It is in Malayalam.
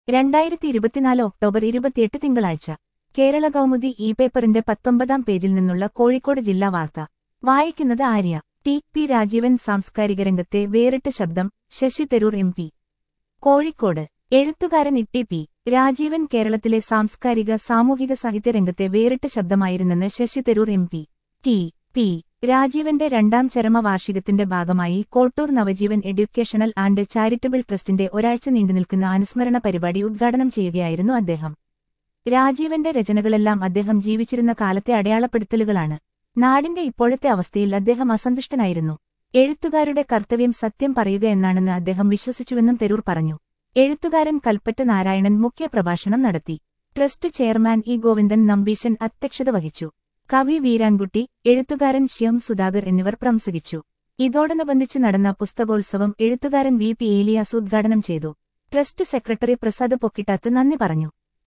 രണ്ടായിരത്തി ഇരുപത്തിനാല് ഒക്ടോബർ ഇരുപത്തിയെട്ട് തിങ്കളാഴ്ച കേരള കൗമുദി ഇ പേപ്പറിന്റെ പത്തൊമ്പതാം പേജിൽ നിന്നുള്ള കോഴിക്കോട് ജില്ലാ വാർത്ത വായിക്കുന്നത് ആര്യ ടി പി രാജീവൻ സാംസ്കാരിക രംഗത്തെ വേറിട്ട ശബ്ദം ശശി തരൂർ എം പി കോഴിക്കോട് എഴുത്തുകാരൻ ഇട്ടി പി രാജീവൻ കേരളത്തിലെ സാംസ്കാരിക സാമൂഹിക സാഹിത്യ രംഗത്തെ വേറിട്ട ശബ്ദമായിരുന്നെന്ന് Shashi Tharoor M P T P രാജീവന്റെ രണ്ടാം ചരമവാർഷികത്തിന്റെ ഭാഗമായി Kottoor Navajeevan educational and charitable ട്രസ്റ്റിന്റെ ഒരാഴ്ച നീണ്ടുനിൽക്കുന്ന അനുസ്മരണ പരിപാടി ഉദ്ഘാടനം ചെയ്യുകയായിരുന്നു അദ്ദേഹം രാജീവന്റെ രചനകളെല്ലാം അദ്ദേഹം ജീവിച്ചിരുന്ന കാലത്തെ അടയാളപ്പെടുത്തലുകളാണ് നാടിന്റെ ഇപ്പോഴത്തെ അവസ്ഥയിൽ അദ്ദേഹം അസന്തുഷ്ടനായിരുന്നു എഴുത്തുകാരുടെ കർത്തവ്യം സത്യം പറയുക എന്നാണെന്ന് അദ്ദേഹം വിശ്വസിച്ചുവെന്നും തെരൂർ പറഞ്ഞു എഴുത്തുകാരൻ കൽപ്പറ്റ നാരായണൻ മുഖ്യപ്രഭാഷണം നടത്തി trust chairman E Govindan Nambeesan അധ്യക്ഷത വഹിച്ചു കവി വീരാൻകുട്ടി എഴുത്തുകാരൻ ശ്യം സുധാകർ എന്നിവർ പ്രംസംഗിച്ചു ഇതോടനുബന്ധിച്ച് നടന്ന പുസ്തകോത്സവം എഴുത്തുകാരൻ വി പി ഏലിയാസ് ഉദ്ഘാടനം ചെയ്തു ട്രസ്റ്റ് സെക്രട്ടറി പ്രസാദ് പൊക്കിട്ടാത്ത് നന്ദി പറഞ്ഞു